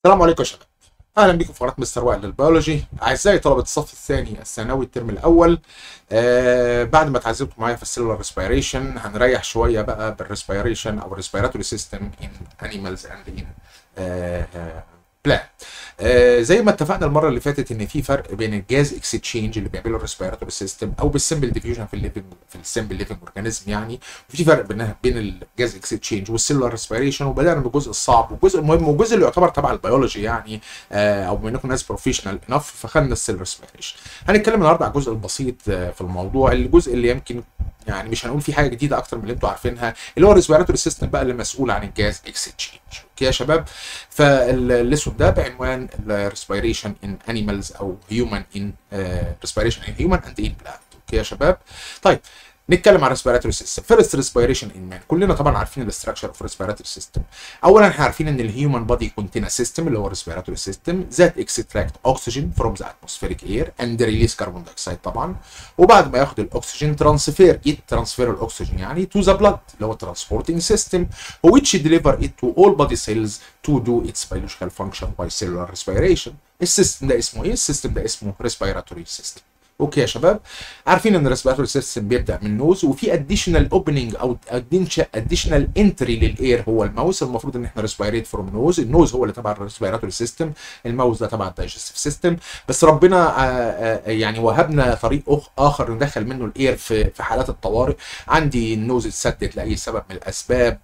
السلام عليكم يا شباب اهلا بكم في قناه مستر وائل للبيولوجي اعزائي طلبه الصف الثاني الثانوي الترم الاول آه بعد ما اتعذبتوا معايا في السيلولار ريسبيريشن هنريح شويه بقى بالريسبيريشن او الريسبيراتوري سيستم ان انيمالز اند ان بلان آه زي ما اتفقنا المره اللي فاتت ان في فرق بين الجاز اكستشينج اللي بيعمله الريسبيراتوري سيستم او بالسمبل ديفيوجن في الليفنج في السمبل ليفنج اورجانيزم يعني وفي فرق بينها بين الجاز اكستشينج والسيلولار ريسبيريشن وبدانا بالجزء الصعب والجزء المهم والجزء اللي يعتبر تبع البيولوجي يعني آه او بما انكم ناس بروفيشنال انف فخدنا السيل ريسبيريشن هنتكلم النهارده على الجزء البسيط آه في الموضوع الجزء اللي يمكن يعني مش هنقول فيه حاجه جديده اكتر من اللي انتوا عارفينها اللي هو الريسبيراتوري سيستم بقى اللي مسؤول عن الجاز اكستشينج اوكي يا شباب فالاسود ده بعنوان respiration in animals او human in uh, respiration in human and in plant اوكي يا شباب طيب نتكلم عن ريسبيراتوري سيستم فيرست ريسبيريشن ان مان كلنا طبعا عارفين الاستراكشر اوف ريسبيراتوري سيستم اولا احنا عارفين ان الهيومن بودي كونتينا سيستم اللي هو ريسبيراتوري سيستم ذات اكستراكت اوكسجين فروم ذا اتموسفيريك اير اند ريليز كربون دايوكسيد طبعا وبعد ما ياخد الاكسجين ترانسفير ات ترانسفير الاكسجين يعني تو ذا بلاد اللي هو ترانسبورتنج سيستم which deliver it to all body cells to do its biological function by cellular respiration السيستم ده اسمه ايه السيستم ده اسمه ريسبيراتوري سيستم اوكي يا شباب عارفين ان الريسبيراتوري سيستم بيبدا من نوز وفي اديشنال اوبننج او اديشنال انتري للاير هو الماوس المفروض ان احنا ريسبيريت فروم نوز النوز هو اللي تبع الريسبيراتوري سيستم الماوس ده تبع الدايجستيف سيستم بس ربنا يعني وهبنا طريق اخر ندخل منه الاير في في حالات الطوارئ عندي النوز اتسدت لاي سبب من الاسباب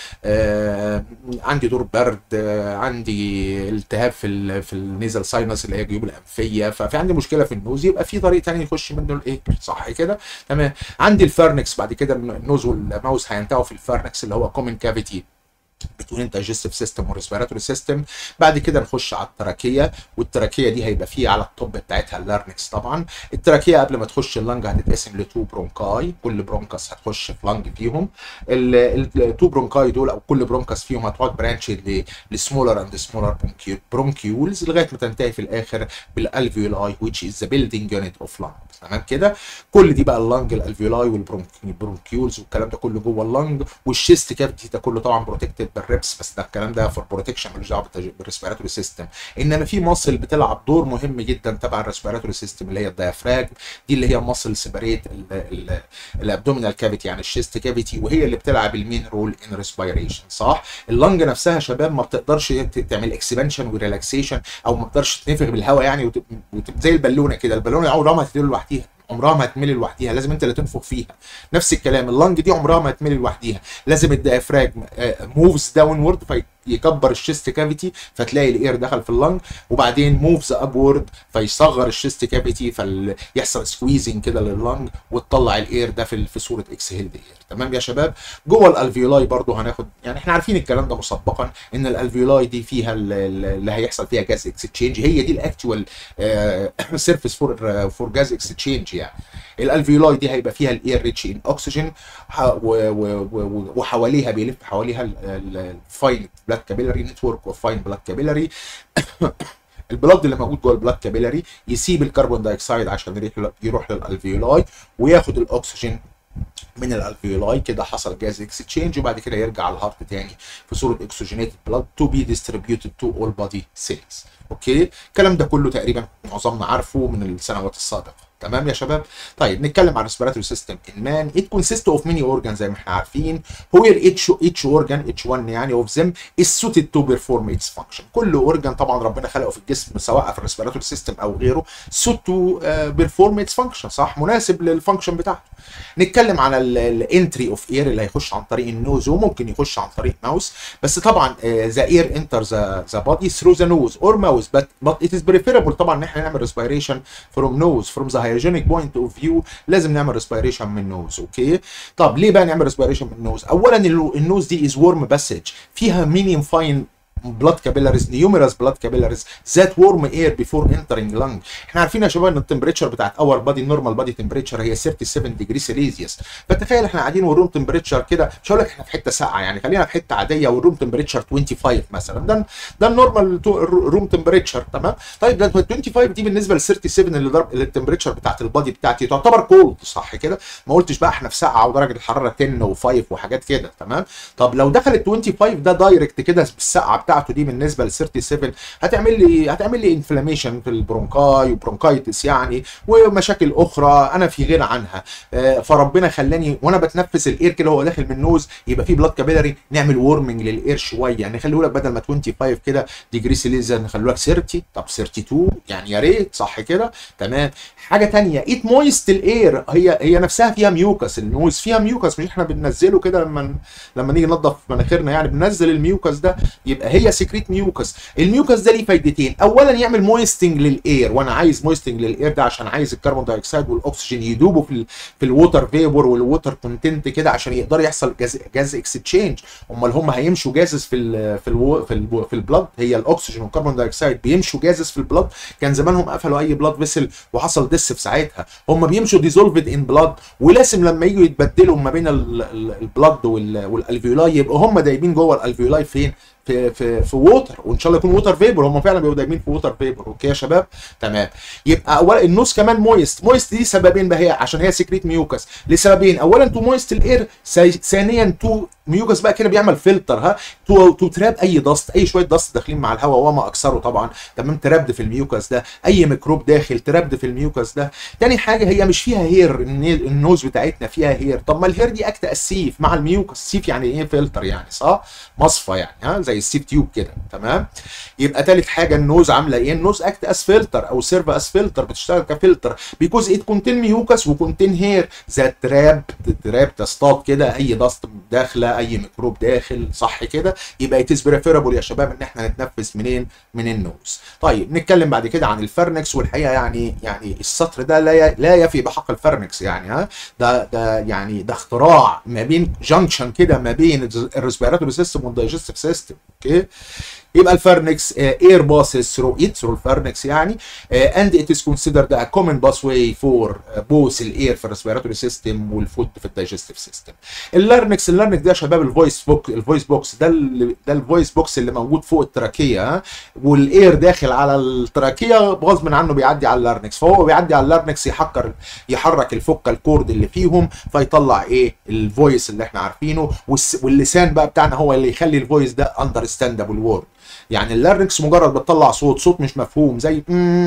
عندي دور برد عندي التهاب في في النيزل ساينس اللي هي الجيوب الانفيه ففي عندي مشكله في النوز يبقى في طريق تاني يخش منه الايه صح كده تمام عندي الفرنكس بعد كده النوز والماوس هينتهوا في الفرنكس اللي هو كومن كافيتي بتوين دايجستيف سيستم وريسبيراتوري سيستم بعد كده نخش على التراكيه والتراكيه دي هيبقى فيه على الطب بتاعتها اللارنكس طبعا التراكيه قبل ما تخش اللنج هتتقسم لتو برونكاي كل برونكس هتخش في لنج فيهم التو برونكاي دول او كل برونكس فيهم هتقعد برانش لسمولر اند سمولر برونكيولز لغايه ما تنتهي في الاخر بالالفيولاي which is the building unit of lung تمام كده كل دي بقى اللنج الالفيولاي والبرونكيولز والكلام ده كله جوه اللنج والشيست كافيتي ده كله طبعا بروتكتد بالريبس بس ده الكلام ده فور بروتكشن ملوش دعوه بالريسبيراتوري سيستم انما في مصل بتلعب دور مهم جدا تبع الريسبيراتوري سيستم اللي هي الديافراج دي اللي هي مصل سيبريت الابدومينال كافيتي يعني الشيست كافيتي وهي اللي بتلعب المين رول ان ريسبيريشن صح اللنج نفسها يا شباب ما بتقدرش تعمل اكسبانشن وريلاكسيشن او ما بتقدرش تنفخ بالهواء يعني وتبقى زي البالونه كده البالونه عمرها ما هتديله لوحديها عمرها ما هتملي لوحديها لازم انت اللي تنفخ فيها نفس الكلام اللنج دي عمرها ما هتملي لوحديها لازم الديافراج موفز داون وورد يكبر الشيست كافيتي فتلاقي الاير دخل في اللنج وبعدين موفز ابورد فيصغر الشيست كافيتي فيحصل سكويزنج كده لللنج وتطلع الاير ده في في صوره اكسهيلد اير تمام يا شباب جوه الالفيولاي برضو هناخد يعني احنا عارفين الكلام ده مسبقا ان الالفيولاي دي فيها اللي هيحصل فيها جاز اكستشينج هي دي الاكتوال سيرفيس فور فور جاز اكستشينج يعني الالفيولاي دي هيبقى فيها الاير ريتش ان اوكسجين وحواليها بيلف حواليها الفاين بلاد كابيلاري نتورك اوف فاين بلاد كابيلاري البلاد اللي موجود جوه البلاد كابيلاري يسيب الكربون دايوكسيد عشان يروح للالفيولاي وياخد الاكسجين من الالفيولاي كده حصل جاز اكستشينج وبعد كده يرجع الهارت تاني في صوره اكسجينيتد بلاد تو بي ديستريبيوتد تو اول بادي سيلز اوكي الكلام ده كله تقريبا معظمنا عارفه من السنوات السابقه تمام يا شباب طيب نتكلم عن respiratory system in man it consists of many organs زي ما احنا عارفين where each each organ each one يعني of them is suited to perform its function كل اورجان طبعا ربنا خلقه في الجسم سواء في الريسبيراتوري سيستم او غيره suit to uh, perform its function صح مناسب للفانكشن بتاعته نتكلم على الانتري اوف اير اللي هيخش عن طريق النوز وممكن يخش عن طريق ماوس بس طبعا ذا اير انتر ذا ذا بودي ثرو ذا نوز اور ماوس بت بت ات از بريفيربل طبعا ان احنا نعمل ريسبيريشن فروم نوز فروم ذا هايجينيك بوينت اوف فيو لازم نعمل ريسبيريشن من نوز اوكي طب ليه بقى نعمل ريسبيريشن من نوز اولا النوز دي از ورم باسج فيها مينيم فاين blood capillaries numerous blood capillaries that warm air before entering lung احنا عارفين يا شباب ان التمبريتشر بتاعت اور بادي النورمال بادي تمبريتشر هي 37 ديجري سيليزيوس فتخيل احنا قاعدين والروم تمبريتشر كده مش هقول لك احنا في حته ساقعه يعني خلينا في حته عاديه والروم تمبريتشر 25 مثلا ده ده النورمال روم تمبريتشر تمام طيب ده 25 دي بالنسبه ل 37 اللي ضرب التمبريتشر بتاعت البادي بتاعتي تعتبر كولد صح كده ما قلتش بقى احنا في ساقعه ودرجه الحراره 10 و5 وحاجات كده تمام طب لو دخلت 25 ده دايركت كده بالسقعه بتاعتي بتاعته دي بالنسبه ل 37 هتعمل لي هتعمل لي انفلاميشن في البرونكاي وبرونكايتس يعني ومشاكل اخرى انا في غنى عنها آه، فربنا خلاني وانا بتنفس الاير كده هو داخل من النوز يبقى في بلاد كابيلاري نعمل وورمنج للاير شويه يعني نخليه لك بدل ما 25 كده ديجري سيليزيا نخليه لك 30 طب 32 يعني يا ريت صح كده تمام حاجه تانية ايت مويست الاير هي هي نفسها فيها ميوكس النوز فيها ميوكس مش احنا بننزله كده لما لما نيجي ننظف مناخيرنا يعني بننزل الميوكس ده يبقى هي سكريت ميوكس الميوكس ده ليه فايدتين اولا يعمل مويستنج للاير وانا عايز مويستنج للاير ده عشان عايز الكربون دايوكسيد والاكسجين يدوبوا في ال في الووتر فيبور والووتر كونتنت كده عشان يقدر يحصل جاز جاز اكستشينج امال هم هيمشوا جازز في ال في ال في, ال في البلد هي الاكسجين والكربون دايوكسيد بيمشوا جازز في البلد كان زمانهم قفلوا اي بلاد فيسل وحصل دس في ساعتها هم بيمشوا ديزولفد ان بلاد ولازم لما يجوا يتبدلوا ما بين البلد والالفيولاي يبقوا هم دايبين جوه الالفيولاي فين في في في ووتر وان شاء الله يكون ووتر فيبر هم فعلا بيبقوا دايمين في ووتر فيبر اوكي يا شباب تمام يبقى اولا النوز كمان مويست مويست دي سببين بقى هي عشان هي سكريت ميوكس لسببين اولا تو مويست الاير ثانيا تو ميوكس بقى كده بيعمل فلتر ها تو تو تراب اي دست اي شويه دست داخلين مع الهواء وما اكثره طبعا تمام ترابد في الميوكس ده اي ميكروب داخل ترابد في الميوكس ده تاني حاجه هي مش فيها هير النوز بتاعتنا فيها هير طب ما الهير دي اكت السيف مع الميوكس سيف يعني ايه فلتر يعني صح مصفى يعني ها زي السيف تيوب كده تمام يبقى تالت حاجه النوز عامله ايه النوز اكت اس فلتر او سيرف اس فلتر بتشتغل كفلتر بيكوز ات كونتين ميوكس وكونتين هير ذات تراب تراب تصطاد كده اي دست داخله اي ميكروب داخل صح كده يبقى اتس بريفيرابل يا شباب ان احنا نتنفس منين من النوز طيب نتكلم بعد كده عن الفرنكس والحقيقه يعني يعني السطر ده لا لا يفي بحق الفرنكس يعني ها ده ده يعني ده اختراع ما بين جانكشن كده ما بين الريسبيراتوري سيستم والدايجستيف سيستم اوكي يبقى الفرنكس اير باسز ثرو ايت ثرو الفرنكس يعني اند ات از كونسيدرد ا كومن باس واي فور بوث الاير في الريسبيراتوري سيستم والفود في الدايجستيف سيستم اللارنكس اللارنكس ده يا شباب الفويس بوك الفويس بوكس ده اللي ده الفويس بوكس اللي موجود فوق التراكيه والاير داخل على التراكيه غصب عنه بيعدي على اللارنكس فهو بيعدي على اللارنكس يحكر يحرك الفوكال كورد اللي فيهم فيطلع ايه الفويس اللي احنا عارفينه واللسان بقى بتاعنا هو اللي يخلي الفويس ده اندرستاندبل وورد يعني اللارنكس مجرد بتطلع صوت صوت مش مفهوم زي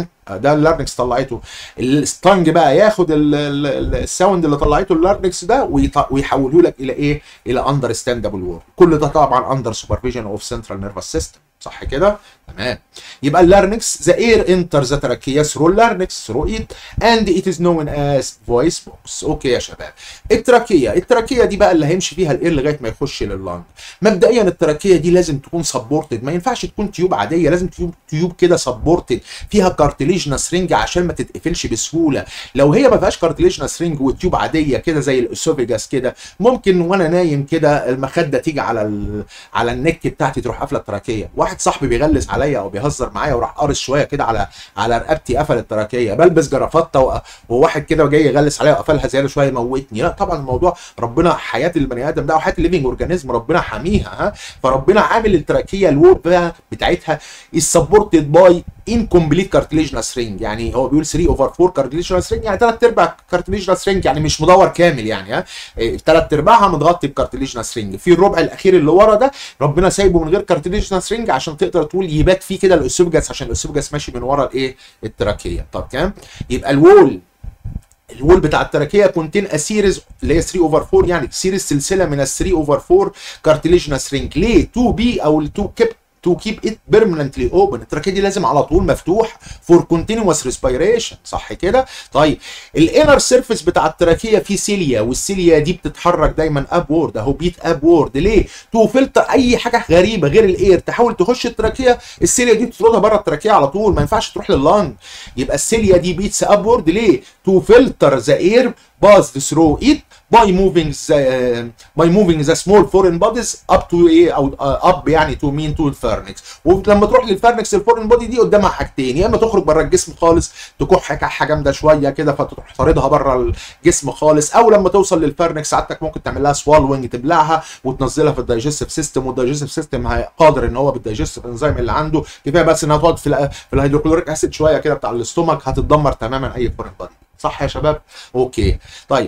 ده اللارنكس طلعته الستانج بقى ياخد الساوند اللي طلعته اللارنكس ده ويحوله لك الى ايه الى اندرستاندبل وورد كل ده طبعا اندر سوبرفيجن اوف سنترال نيرفس سيستم صح كده تمام يبقى اللارنكس ذا اير انتر ذا تراكيا ثرو اللارنكس ثرو ايت اند ات از نون از فويس بوكس اوكي يا شباب التراكيا التراكيا دي بقى اللي هيمشي فيها الاير لغايه ما يخش لللنج مبدئيا التراكيا دي لازم تكون سبورتد ما ينفعش تكون تيوب عاديه لازم تيوب تيوب كده سبورتد فيها كارتليجنس رينج عشان ما تتقفلش بسهوله لو هي ما فيهاش كارتليجنس رينج والتيوب عاديه كده زي الاسوفيجاس كده ممكن وانا نايم كده المخده تيجي على ال... على النك بتاعتي تروح قافله التراكيه واحد صاحبي بيغلس عليا او بيهزر معايا وراح قارص شويه كده على على رقبتي قفل التراكيه بلبس جرافطه وواحد كده جاي يغلس عليا وقفلها زياده شويه يموتني لا طبعا الموضوع ربنا حياه البني ادم ده وحياه الليفنج اورجانيزم ربنا حاميها ها فربنا عامل التراكيه الوول بقى بتاعتها is supported by incomplete cartilaginous ring يعني هو بيقول 3 اوفر 4 cartilaginous ring يعني ثلاث ارباع cartilaginous ring يعني مش مدور كامل يعني ها ثلاث ارباعها متغطي بكارتليجنس رينج في الربع الاخير اللي ورا ده ربنا سايبه من غير كارتليجنس رينج عشان تقدر تقول يبات فيه كده الاسوفجاس عشان الاسوفجاس ماشي من ورا الايه التراكيه طب كام يبقى الوول الوول بتاع التراكيه كونتين اسيريز اللي هي 3 اوفر 4 يعني سيريز سلسله من ال 3 اوفر 4 كارتليجنس رينج ليه 2 بي او ال 2 كيب تو كيب ات بيرمننتلي اوبن التراكيه دي لازم على طول مفتوح فور كونتينوس ريسبيريشن صح كده طيب الانر سيرفيس بتاع التراكيه فيه سيليا والسيليا دي بتتحرك دايما اب وورد اهو بيت اب وورد ليه تو فلتر اي حاجه غريبه غير الاير تحاول تخش التراكيه السيليا دي تطردها بره التراكيه على طول ما ينفعش تروح لللنج يبقى السيليا دي بيتس اب وورد ليه تو فلتر ذا اير باس ثرو ات by moving the uh, by moving the small foreign bodies up to ايه او اب يعني to mean to الفرنكس ولما تروح للفرنكس الفورين بودي دي قدامها حاجتين يا اما تخرج بره الجسم خالص تكح كحه جامده شويه كده فتروح طاردها بره الجسم خالص او لما توصل للفرنكس ساعتك ممكن تعمل لها سوالوينج تبلعها وتنزلها في الدايجستيف سيستم والدايجستيف سيستم قادر ان هو بالدايجستيف انزيم اللي عنده كفايه بس انها تقعد في, في الهيدروكلوريك اسيد شويه كده بتاع الاستومك هتتدمر تماما اي فورين بودي صح يا شباب اوكي طيب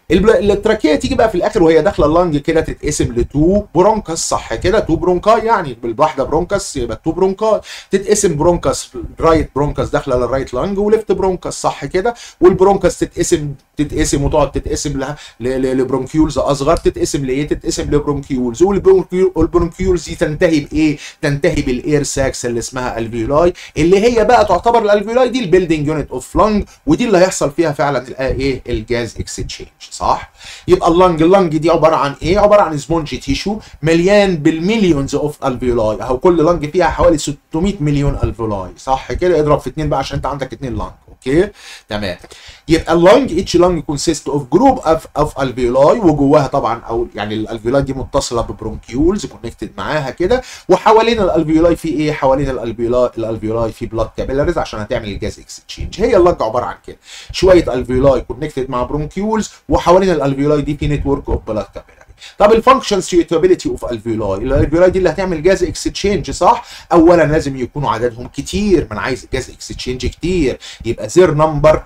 البل- التراكيه تيجي بقى في الاخر وهي داخله اللنج كده تتقسم لتو برونكس صح كده تو برونكاي يعني بالواحده برونكس يبقى تو برونكاي تتقسم برونكس رايت برونكس داخله للرايت لانج وليفت برونكس صح كده والبرونكس تتقسم تتقسم وتقعد تتقسم لها ل- ل- لبرونكيولز اصغر تتقسم لايه تتقسم لبرونكيولز والبرونكيول- والبرونكيولز دي تنتهي بايه تنتهي بالاير ساكس اللي اسمها الفيولاي اللي هي بقى تعتبر الالفيولاي دي البيلدنج يونت اوف لانج ودي اللي هيحصل فيها فعلا ال- ايه الجاز اكستشينج صح يبقى اللنج اللنج دي عباره عن ايه عباره عن سبونج تيشو مليان بالمليونز اوف الفيولاي اهو كل لنج فيها حوالي 600 مليون الفيولاي صح كده اضرب في اتنين بقى عشان انت عندك اتنين لنج اوكي تمام يبقى اللنج اتش لنج كونسيست اوف جروب اوف اوف الفيولاي وجواها طبعا او يعني الالفيولاي دي متصله ببرونكيولز كونكتد معاها كده وحوالين الالفيولاي في ايه حوالين الالفيولاي الالفيولاي في بلاد كابيلاريز عشان هتعمل الجاز اكستشينج هي اللنج عباره عن كده شويه الفيولاي كونكتد مع برونكيولز وحوالين الالفيولاي دي في نتورك اوف بلاد كابيلاري طب الفانكشن سيوتابيليتي اوف الفيولاي الالفيولاي دي اللي هتعمل جاز اكستشينج صح اولا لازم يكونوا عددهم كتير من عايز جاز اكستشينج كتير يبقى زير نمبر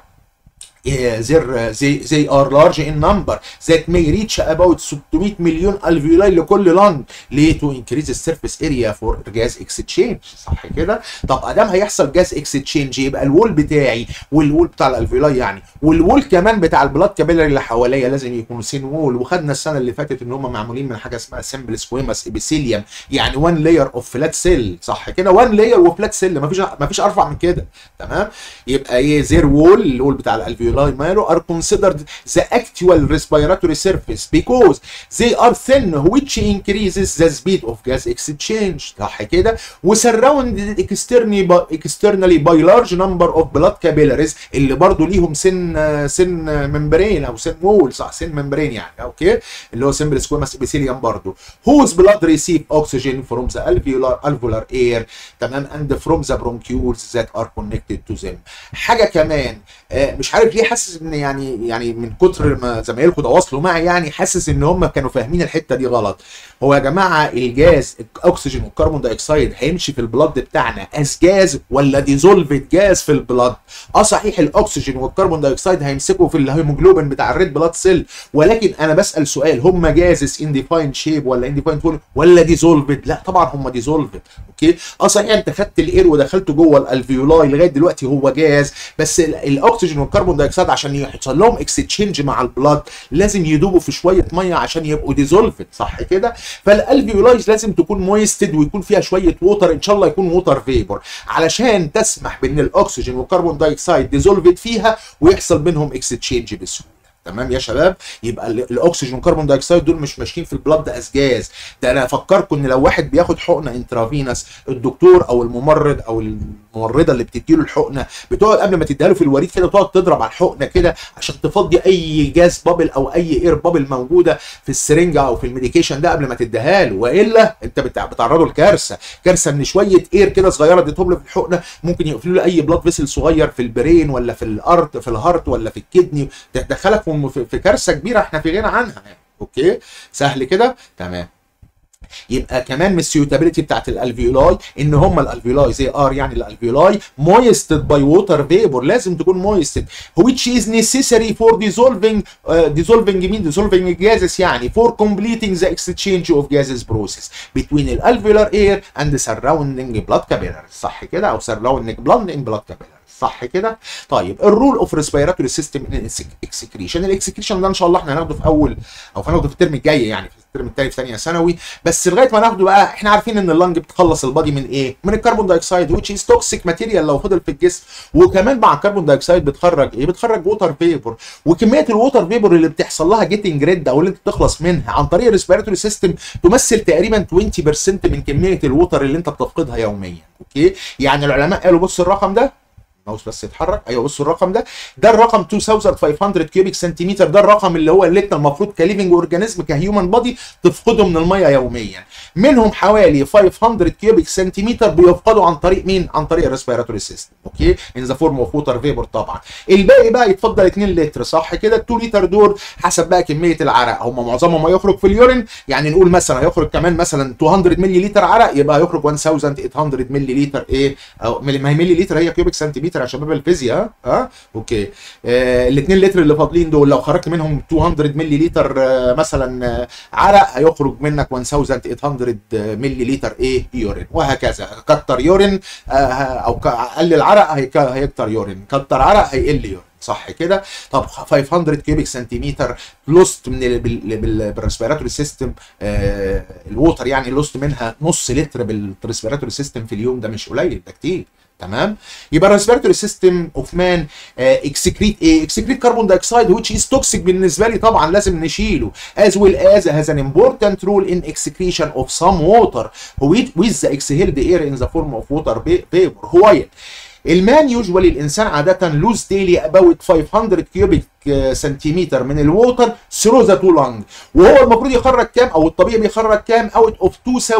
زير زي زي ار لارج ان نمبر ذات may reach about 600 مليون الفيولاي لكل لانج ليه تو انكريز السيرفيس اريا فور جاز اكستشينج صح كده طب ادام هيحصل جاز اكستشينج يبقى الوول بتاعي والوول بتاع الالفيولاي يعني والوول كمان بتاع البلاد كابيلاري اللي حواليا لازم يكونوا سين وول وخدنا السنه اللي فاتت ان هم معمولين من حاجه اسمها سمبل سكويماس ابيثيليوم يعني 1 لاير اوف فلات سيل صح كده 1 لاير وفلات سيل مفيش مفيش ارفع من كده تمام يبقى ايه زير وول الوول بتاع الالفيولاي ماله are considered the actual respiratory surface because they are thin which increases the speed of gas exchange صح كده وsurrounded externally by, externally by large number of blood capillaries اللي برضو ليهم سن سن ممبرين او سن وول صح سن ممبرين يعني اوكي اللي هو سمبل سكويماس ابيثيليوم برضو whose blood receive oxygen from the alveolar alveolar air تمام and from the bronchioles that are connected to them حاجه كمان آه، مش عارف ليه حاسس ان يعني يعني من كتر ما زمايلكم تواصلوا معي يعني حاسس ان هم كانوا فاهمين الحته دي غلط هو يا جماعه الجاز الاكسجين والكربون دايوكسيد هيمشي في البلد بتاعنا از جاز ولا ديزولفد جاز في البلد اه صحيح الاكسجين والكربون دايوكسيد هيمسكوا في الهيموجلوبين بتاع الريد بلاد سيل ولكن انا بسال سؤال هم جازز ان ديفايند شيب ولا ان ديفايند فول ولا ديزولفد لا طبعا هم ديزولفد اوكي اه صحيح انت خدت الاير ودخلته جوه الالفيولاي لغايه دلوقتي هو جاز بس ال- الاكسجين والكربون دايوكسيد عشان يحصل لهم اكستشينج مع البلاد لازم يدوبوا في شويه ميه عشان يبقوا ديزولفد صح كده فالالفيولايز لازم تكون مويستد ويكون فيها شويه ووتر ان شاء الله يكون ووتر فيبر علشان تسمح بان الاكسجين والكربون دايوكسيد ديزولفد فيها ويحصل بينهم اكستشينج بسهوله تمام يا شباب يبقى ال- الاكسجين والكربون دايوكسيد دول مش ماشيين في البلد از جاز ده انا افكركم ان لو واحد بياخد حقنه انترافينس الدكتور او الممرض او الممرضه اللي بتديله الحقنه بتقعد قبل ما تديها له في الوريد كده تقعد تضرب على الحقنه كده عشان تفضي اي جاز بابل او اي اير بابل موجوده في السرنجه او في الميديكيشن ده قبل ما تديها له والا انت بتع- بتعرضه لكارثه كارثه ان شويه اير كده صغيره اديتهم له في الحقنه ممكن يقفلوا له اي بلاد فيسل صغير في البرين ولا في الارت في الهارت ولا في الكدني تدخلك في في في كارثه كبيره احنا في غنى عنها يعني اوكي سهل كده تمام يبقى كمان من السيوتابيلتي بتاعت الالفيولاي ان هم الالفيولاي زي ار يعني الالفيولاي مويستد باي ووتر فيبر لازم تكون مويستد which is necessary for dissolving uh, dissolving mean dissolving gases يعني for completing the exchange of gases process between الالفيولار air and the surrounding blood capillaries صح كده او surrounding blood in blood capillaries صح كده طيب الرول اوف ريسبيراتوري سيستم ان اكسكريشن الاكسكريشن ده ان شاء الله احنا هناخده في اول او هناخده في الترم الجاي يعني في الترم الثاني في ثانيه ثانوي بس لغايه ما ناخده بقى احنا عارفين ان اللنج بتخلص البادي من ايه من الكربون دايوكسيد which is toxic material لو فضل في الجسم وكمان مع الكربون دايوكسيد بتخرج ايه بتخرج ووتر فيبر وكميه الووتر فيبر اللي بتحصل لها جيتنج ريد او اللي انت بتخلص منها عن طريق الريسبيراتوري سيستم تمثل تقريبا 20% من كميه الووتر اللي انت بتفقدها يوميا اوكي يعني العلماء قالوا بص الرقم ده الماوس بس يتحرك ايوه بصوا الرقم ده ده الرقم 2500 كيوبيك سنتيمتر ده الرقم اللي هو اللي انت المفروض كليفنج اورجانيزم كهيومن بادي تفقده من الميه يوميا منهم حوالي 500 كيوبيك سنتيمتر بيفقدوا عن طريق مين عن طريق الريسبيراتوري سيستم اوكي ان ذا فورم اوف ووتر فيبر طبعا الباقي بقى يتفضل 2 لتر صح كده ال 2 لتر دول حسب بقى كميه العرق هم معظمهم هيخرج في اليورين يعني نقول مثلا هيخرج كمان مثلا 200 مللي لتر عرق يبقى هيخرج 1800 مللي لتر ايه او ما هي مللي لتر هي كيوبيك سنتيمتر سنتيمتر يا شباب الفيزياء ها اوكي آه ال 2 لتر اللي فاضلين دول لو خرجت منهم 200 ملي لتر آه مثلا آه عرق هيخرج منك 1800 ملي لتر ايه يورين وهكذا كتر يورين آه او قلل عرق هيكتر يورين كتر عرق هيقل يورين صح كده طب 500 كيوبيك سنتيمتر لوست من بالريسبيراتوري سيستم آه الووتر يعني لوست منها نص لتر بالريسبيراتوري سيستم في اليوم ده مش قليل ده كتير تمام يبقى الريسبيراتوري سيستم اوف مان اكسكريت ايه اكسكريت كربون دايوكسيد which is toxic بالنسبه لي طبعا لازم نشيله as well as has an important role in excretion of some water with, with the exhaled air in the form of water vapor هوايه المان يوجوالي الانسان عاده لوز ديلي اباوت 500 كيوبيك سنتيمتر من الووتر ثرو ذا تو لانج وهو المفروض يخرج كام او الطبيعي بيخرج كام اوت اوف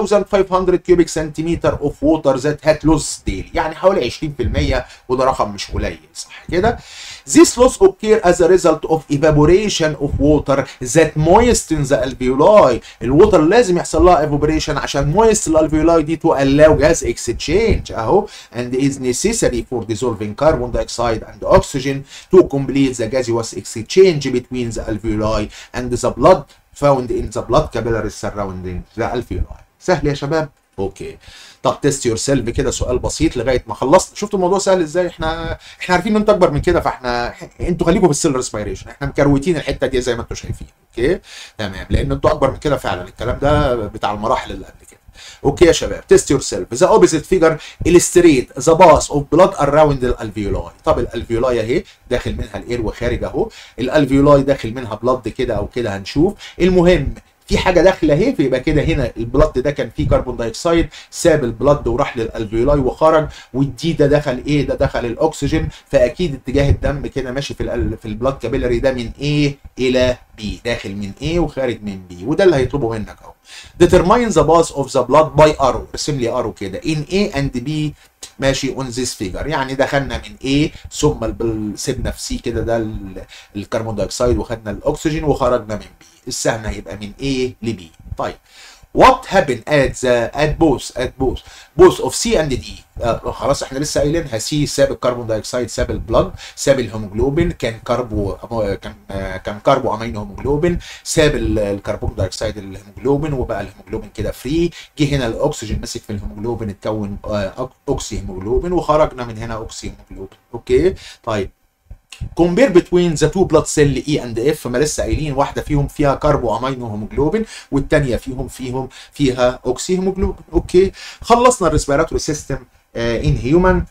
2500 كيوبيك سنتيمتر اوف ووتر ذات هات لوز ديلي يعني حوالي 20% وده رقم مش قليل صح كده This loss occur as a result of evaporation of water that moistens the alveoli. الووتر لازم يحصل لها evaporation عشان moist الالفيولاي دي to allow gas exchange اهو and is necessary for dissolving carbon dioxide and oxygen to complete the gaseous exchange between the alveoli and the blood found in the blood capillaries surrounding the alveoli. سهل يا شباب؟ اوكي طب تيست يور سيلف كده سؤال بسيط لغايه ما خلصت شفتوا الموضوع سهل ازاي احنا احنا عارفين ان انتوا اكبر من كده فاحنا انتوا خليكم في السيل ريسبيريشن احنا مكروتين الحته دي زي ما انتوا شايفين اوكي تمام لان انتوا اكبر من كده فعلا الكلام ده بتاع المراحل اللي قبل كده اوكي يا شباب تيست يور سيلف ذا اوبوزيت فيجر illustrate ذا باس اوف بلاد اراوند الالفيولاي طب الالفيولاي اهي داخل منها الاير وخارج اهو الالفيولاي داخل منها بلاد كده او كده هنشوف المهم في حاجه داخله اهي فيبقى كده هنا البلد ده كان فيه كربون دايوكسيد ساب البلد وراح للالفيولاي وخرج والدي ده دخل ايه ده دخل الاكسجين فاكيد اتجاه الدم كده ماشي في ال في البلد كابيلاري ده من ايه الى بي داخل من ايه وخارج من بي وده اللي هيطلبه منك اهو determine the path of the blood by arrow ارسم لي arrow كده in A and B ماشي اون ذيس فيجر يعني دخلنا من A ثم سيبنا في سي كده ده الكربون دايوكسيد وخدنا الاكسجين وخرجنا من B السهم هيبقى من A ل B طيب what happened at the at both at both both of C and D آه خلاص احنا لسه قايلينها سي ساب الكربون دايوكسيد ساب البلد ساب الهيموجلوبين كان كربو كان آه كان كربو امينو هيموجلوبين ساب الكربون دايوكسيد الهيموجلوبين وبقى الهيموجلوبين كده فري جه هنا الاكسجين مسك في الهيموجلوبين اتكون آه اوكسي هيموجلوبين وخرجنا من هنا اوكسي هيموجلوبين اوكي طيب كومبير بتوين ذا تو بلاد سيل اي اند اف ما لسه قايلين واحده فيهم فيها كاربو امينو هيموجلوبين والثانيه فيهم فيهم فيها اوكسي هيموجلوبين اوكي خلصنا الريسبيراتوري سيستم ان هيومن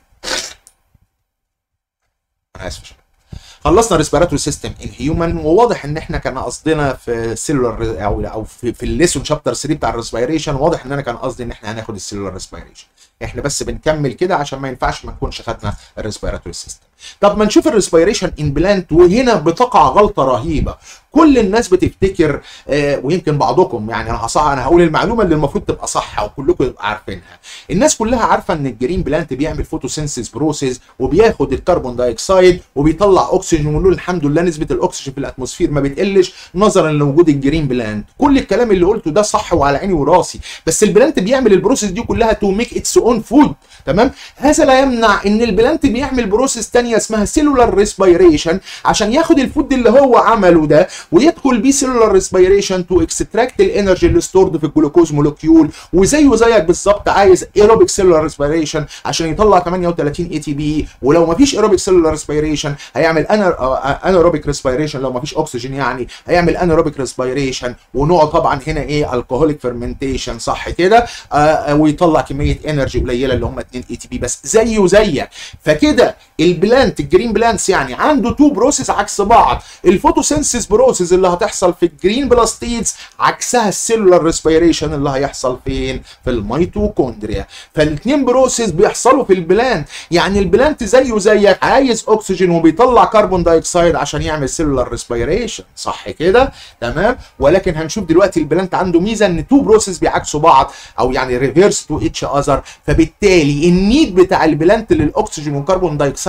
انا اسف خلصنا الريسبيراتوري سيستم ان هيومن وواضح ان احنا كان قصدنا في سيلولار او او في, في الليسون شابتر 3 بتاع الريسبيريشن واضح ان انا كان قصدي ان احنا هناخد السيلولار ريسبيريشن احنا بس بنكمل كده عشان ما ينفعش ما نكونش خدنا الريسبيراتوري سيستم طب ما نشوف الريسبيريشن ان بلانت وهنا بتقع غلطه رهيبه كل الناس بتفتكر آه ويمكن بعضكم يعني انا هصح انا هقول المعلومه اللي المفروض تبقى صح وكلكم تبقى عارفينها الناس كلها عارفه ان الجرين بلانت بيعمل فوتوسينثيس بروسيس وبياخد الكربون دايوكسيد وبيطلع اكسجين ونقول الحمد لله نسبه الاكسجين في الاتموسفير ما بتقلش نظرا لوجود الجرين بلانت كل الكلام اللي قلته ده صح وعلى عيني وراسي بس البلانت بيعمل البروسيس دي كلها تو ميك اتس اون فود تمام هذا لا يمنع ان البلانت بيعمل بروسيس ثانيه اسمها سيلولار ريسبيريشن عشان ياخد الفود اللي هو عمله ده ويدخل بيه سيلولار ريسبيريشن تو اكستراكت الانرجي اللي ستورد في الجلوكوز مولكيول وزيه زيك بالظبط عايز ايروبيك سيلولار ريسبيريشن عشان يطلع 38 اي تي بي ولو ما فيش ايروبيك سيلولار ريسبيريشن هيعمل انيروبيك ريسبيريشن لو ما فيش اكسجين يعني هيعمل انيروبيك ريسبيريشن ونوع طبعا هنا ايه الكحوليك فيرمنتيشن صح كده آه ويطلع كميه انرجي قليله اللي هم 2 اي تي بي بس زيه زيك فكده البلانت الجرين بلانتس يعني عنده تو بروسيس عكس بعض الفوتوسينثيس بروسيس اللي هتحصل في الجرين بلاستيدز عكسها السيلولار ريسبيريشن اللي هيحصل فين في الميتوكوندريا فالاثنين بروسيس بيحصلوا في البلانت يعني البلانت زيه زيك عايز اكسجين وبيطلع كربون دايوكسيد عشان يعمل سيلولار ريسبيريشن صح كده تمام ولكن هنشوف دلوقتي البلانت عنده ميزه ان تو بروسيس بيعكسوا بعض او يعني ريفيرس تو اتش اذر فبالتالي النيد بتاع البلانت للاكسجين والكربون دايوكسيد قليل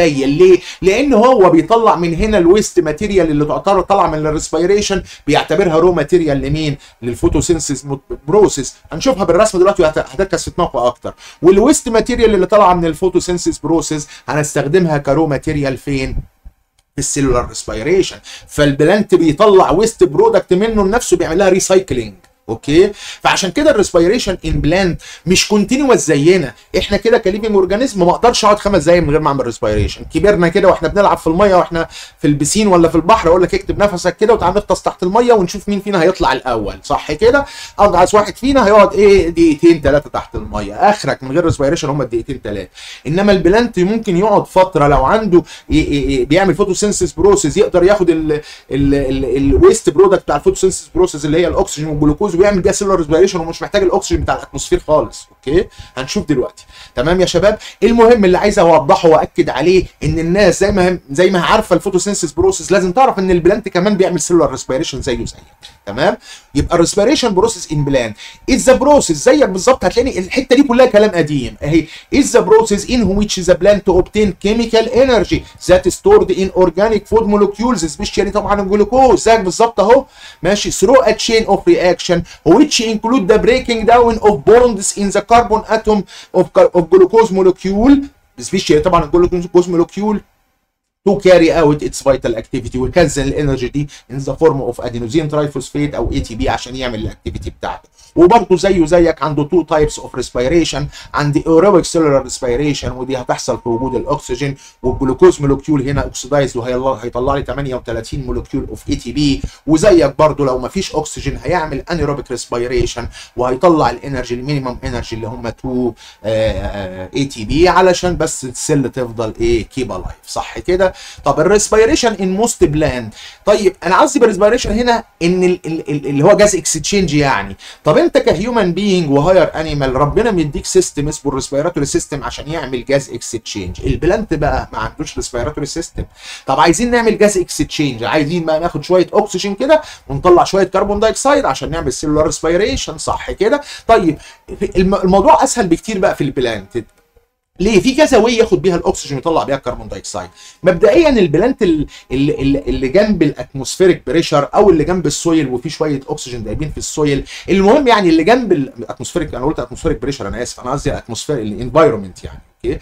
قليل ليه لان هو بيطلع من هنا الويست ماتيريال اللي تعتبر طالعه من الريسبيريشن بيعتبرها رو ماتيريال لمين للفوتوسينثيس بروسيس هنشوفها بالرسم دلوقتي وهتركز في دماغكم اكتر والويست ماتيريال اللي طالعه من الفوتوسينثيس بروسيس هنستخدمها كرو ماتيريال فين في السيلولار ريسبيريشن فالبلانت بيطلع ويست برودكت منه لنفسه بيعمل لها ريسايكلينج اوكي فعشان كده الريسبيريشن ان بلانت مش كونتينوس زينا احنا كده كليفنج اورجانيزم ما اقدرش اقعد خمس دقايق من غير ما اعمل ريسبيريشن كبرنا كده واحنا بنلعب في الميه واحنا في البسين ولا في البحر اقول لك اكتب نفسك كده وتعال نغطس تحت الميه ونشوف مين فينا هيطلع الاول صح كده اضعف واحد فينا هيقعد ايه دقيقتين ثلاثه تحت الميه اخرك من غير ريسبيريشن هم دقيقتين ثلاثه انما البلانت ممكن يقعد فتره لو عنده بيعمل فوتوسينثيس بروسيس يقدر ياخد الويست برودكت بتاع الفوتوسينثيس بروسيس اللي هي الاكسجين والجلوكوز ويعمل بيها سيلولار ريسبيريشن ومش محتاج الاكسجين بتاع الاتموسفير خالص اوكي هنشوف دلوقتي تمام يا شباب المهم اللي عايز اوضحه واكد عليه ان الناس زي ما زي ما عارفه الفوتوسينثيس بروسيس لازم تعرف ان البلانت كمان بيعمل سيلولار ريسبيريشن زيه زيك تمام يبقى الريسبيريشن بروسيس ان بلان از ذا بروسيس زيك بالظبط هتلاقي الحته دي كلها كلام قديم اهي از ذا بروسيس ان which the plant to obtain chemical energy that is stored in organic food molecules especially طبعا الجلوكوز زيك بالظبط اهو ماشي through a chain of reaction which include the breaking down of bonds in the carbon atom of, of glucose molecule especially طبعا الجلوكوز molecule to carry out its vital activity ويخزن الانرجي دي in the form of adenosine triphosphate او ATP عشان يعمل الاكتيفيتي بتاعته وبرضه زيه زيك عنده two types of respiration عندي aerobic cellular respiration ودي هتحصل في وجود الاكسجين والجلوكوز مولكيول هنا اوكسيدايز وهيطلع لي 38 مولكيول اوف اي تي بي وزيك برضه لو ما فيش اكسجين هيعمل انيروبيك ريسبيريشن وهيطلع الانرجي المينيمم انرجي اللي هم 2 اي تي بي علشان بس السيل تفضل ايه كيب الايف صح كده طب الريسبيريشن ان موست بلان طيب انا قصدي بالريسبيريشن هنا ان ال ال اللي هو جاز اكستشينج يعني طب انت كهيومن بينج وهاير انيمال ربنا مديك سيستم اسمه الريسبيراتوري سيستم عشان يعمل جاز اكستشينج البلانت بقى ما عندوش ريسبيراتوري سيستم طب عايزين نعمل جاز اكستشينج عايزين بقى ناخد شويه اكسجين كده ونطلع شويه كربون دايوكسيد عشان نعمل سيلولار ريسبيريشن صح كده طيب الموضوع اسهل بكتير بقى في البلانت ليه في كذا واي ياخد بيها الاكسجين ويطلع بيها الكربون دايوكسيد مبدئيا البلانت اللي, اللي, اللي جنب الاتموسفيريك بريشر او اللي جنب السويل وفي شويه اكسجين دايبين في السويل المهم يعني اللي جنب الاتموسفيريك انا قلت اتموسفيريك بريشر انا اسف انا قصدي اتموسفير الانفايرمنت يعني اوكي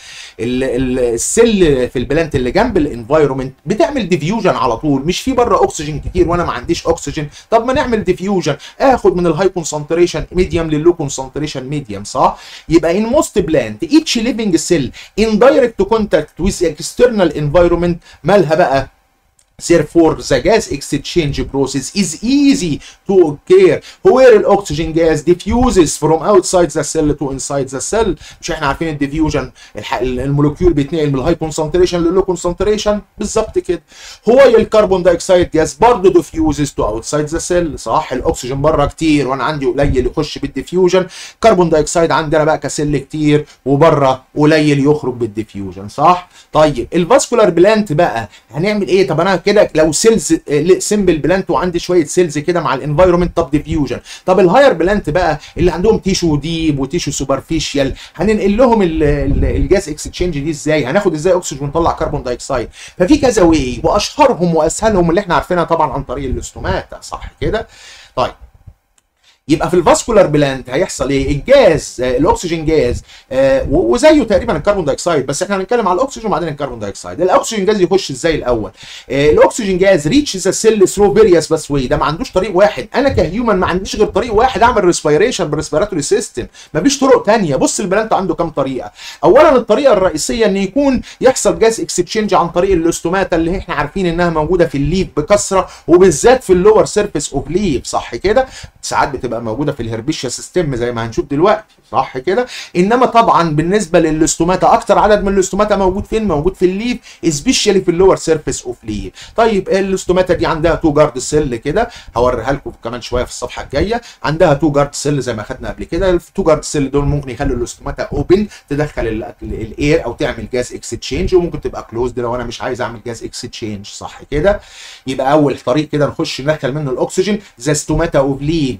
السيل في البلانت اللي جنب الانفايرمنت بتعمل ديفيوجن على طول مش في بره اكسجين كتير وانا ما عنديش اكسجين طب ما نعمل ديفيوجن اخد من الهاي كونسنتريشن ميديوم لللو كونسنتريشن ميديوم صح يبقى ان موست بلانت ايتش ليفنج سيل ان دايركت كونتاكت ويز اكسترنال انفايرمنت مالها بقى Therefore, the gas exchange process is easy to occur where the oxygen gas diffuses from outside the cell to inside the cell. مش احنا عارفين الديفيوجن المولكيول بيتنقل من الهاي كونسنتريشن للو كونسنتريشن بالظبط كده. هو الكربون دايوكسيد جاز برضه diffuses to outside the cell صح الاكسجين بره كتير وانا عندي قليل يخش بالديفيوجن كربون دايوكسيد عندنا بقى كسل كتير وبره قليل يخرج بالديفيوجن صح؟ طيب الفاسكولار بلانت بقى هنعمل ايه؟ طب انا كده لو سيلز سمبل بلانت وعندي شويه سيلز كده مع الانفايرمنت طب ديفيوجن طب الهاير بلانت بقى اللي عندهم تيشو ديب وتيشو سوبرفيشال هننقل لهم الجاز اكسشينج دي ازاي هناخد ازاي اكسجين ونطلع كربون دايوكسيد ففي كذا واي واشهرهم واسهلهم اللي احنا عارفينها طبعا عن طريق الاستوماتا صح كده طيب يبقى في الفاسكولار بلانت هيحصل ايه؟ الجاز آه الاكسجين جاز آه وزيه تقريبا الكربون دايوكسيد بس احنا هنتكلم على الاكسجين وبعدين الكربون دايوكسيد الاكسجين جاز يخش ازاي الاول؟ آه الاكسجين جاز ريتش ذا سيل ثرو فيريوس بس واي ده ما عندوش طريق واحد انا كهيومن ما عنديش غير طريق واحد اعمل ريسبيريشن بريسبيراتوري سيستم مفيش طرق ثانيه بص البلانت عنده كام طريقه اولا الطريقه الرئيسيه ان يكون يحصل جاز اكسشينج عن طريق الاستوماتا اللي احنا عارفين انها موجوده في الليف بكثره وبالذات في اللور سيرفيس اوف ليف صح كده ساعات بتبقى موجوده في الهربيش سيستم زي ما هنشوف دلوقتي صح كده انما طبعا بالنسبه للاستوماتا اكتر عدد من الاستوماتا موجود فين موجود في الليف سبيشالي في اللور سيرفيس اوف ليف طيب الاستوماتا دي عندها تو جارد سيل كده هوريها لكم كمان شويه في الصفحه الجايه عندها تو جارد سيل زي ما خدنا قبل كده التو جارد سيل دول ممكن يخلوا الاستوماتا اوبن تدخل الاير او تعمل جاز اكستشينج وممكن تبقى كلوزد لو انا مش عايز اعمل جاز اكستشينج صح كده يبقى اول طريق كده نخش ندخل منه الاكسجين ذا ستوماتا اوف ليف هو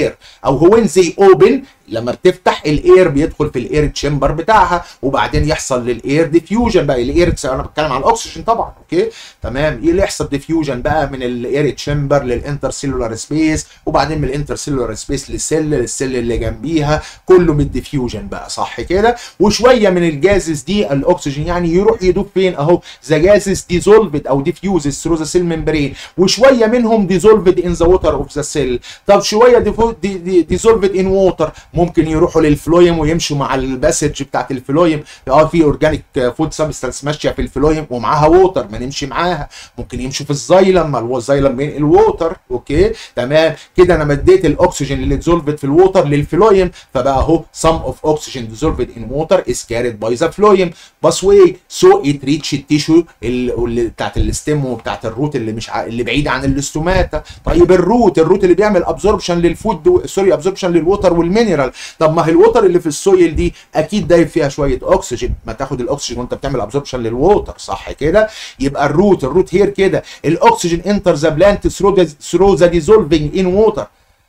الاير او هو وين زي اوبن لما بتفتح الاير بيدخل في الاير تشامبر بتاعها وبعدين يحصل للاير ديفيوجن بقى الاير انا بتكلم على الاكسجين طبعا اوكي تمام اللي يحصل ديفيوجن بقى من الاير تشامبر للانترسيلولار سبيس وبعدين من الانترسيلولار سبيس للسيل للسيل اللي جنبيها كله بالديفيوجن بقى صح كده وشويه من الجازز دي الاكسجين يعني يروح يدوب فين اهو ذا جازز ديزولفد او ديفيوزز ثرو ذا سيل ممبرين وشويه منهم ديزولفد ان ذا ووتر اوف ذا سيل طب شويه ديزولفد ان ووتر ممكن يروحوا للفلويم ويمشوا مع الباسج بتاعت الفلويم اه في اورجانيك فود سبستانس ماشيه في الفلويم ومعاها ووتر ما نمشي معاها ممكن يمشوا في الزايلم ما الزايلم بين الووتر اوكي تمام كده انا مديت الاكسجين اللي ديزولفد في الووتر للفلويم فبقى اهو سم اوف اوكسجين ديزولفد ان ووتر از كاريد باي ذا فلويم باس واي سو ات ريتش التيشو اللي بتاعت الستيم وبتاعت الروت اللي مش ع... اللي بعيد عن الاستوماتا طيب الروت الروت اللي بيعمل ابزوربشن للفود سوري ابزوربشن للووتر والمينرال طب ما هي الووتر اللي في السويل دي اكيد دايب فيها شويه اكسجين ما تاخد الاكسجين وانت بتعمل ابزوربشن للووتر صح كده يبقى الروت الروت هير كده الاكسجين انتر ذا بلانت ثرو ذا ديزولفينج ان ووتر